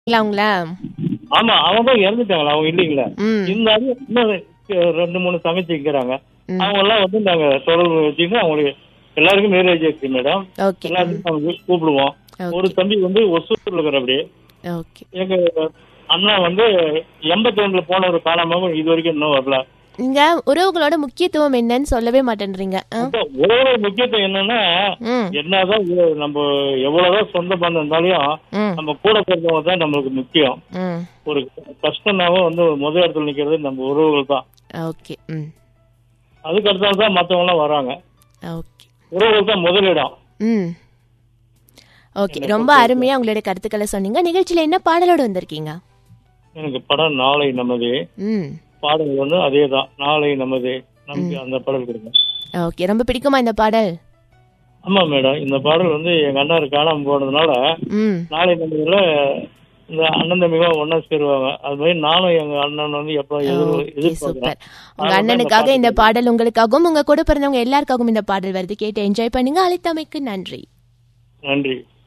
அவங்கள ஆமா அவங்க இறந்துட்டாங்களா அவங்க இல்லைங்களா ம் இருந்தாலும் இன்னும் ரெண்டு மூணு தங்கச்சி இருக்கிறாங்க ம். அவங்க எல்லாம் வந்து நாங்க தொடர்பு வச்சுட்டு அவங்களுக்கு எல்லாருக்கும் மேரேஜ் ஆச்சு மேடம் ஓகே எல்லாத்துக்கும் நாங்க கூப்பிடுவோம் ஒரு தம்பி வந்து ஒசூர்ல இருக்கிற அப்படி ஓகே எங்க அண்ணா வந்து எண்பத்தி ரெண்டுல போனவர் காணாம இது வரைக்கும் இன்னும் வரல நீங்க உறவுகளோட முக்கியத்துவம் என்னன்னு சொல்லவே மாட்டேன்றீங்க ஆ? அப்ப உறவோட முக்கியத்துவம் என்னன்னா ம் என்னதான் உ- நம்ம எவ்வளவுதான் சொந்த பந்தம் இருந்தாலும் ம் நம்ம கூட பிறந்தவங்க தான் நம்மளுக்கு முக்கியம் ம் ஒரு கஷ்டம்னாவும் வந்து முதல் இடத்துல நிக்கிறது நம்ம உறவுகள் தான் ஓகே ம் அதுக்கு அடுத்தால தான் மத்தவங்க எல்லாம் வராங்க ஓகே உறவுகள் தான் முதலிடம் ம் ஓகே ரொம்ப அருமையா உங்களுடைய கருத்துக்களை சொன்னீங்க நிகழ்ச்சியில என்ன பாடலோட வந்திருக்கீங்க எனக்கு படம் நாளை நமது ம் பாடல் வந்து அதே தான் நாளை நமது நமக்கு அந்த பாடல் கொடுங்க ஓகே ரொம்ப பிடிக்குமா இந்த பாடல் ஆமா மேடம் இந்த பாடல் வந்து எங்க அண்ணாரு காணாம போனதுனால ம் நாளை நமதுல இந்த அண்ணன் தம்பிగా ஒன்னா சேருவாங்க அது மாதிரி நானும் எங்க அண்ணன் வந்து எப்ப எதிர் ஓகே எதிர்பார்க்கிறேன் சூப்பர் உங்க அண்ணனுக்காக இந்த பாடல் உங்களுக்காகவும் உங்க கூட பிறந்தவங்க எல்லாருக்காகவும் இந்த பாடல் வருது கேட்டு என்ஜாய் பண்ணுங்க அழைத்தமைக்கு நன்றி நன்றி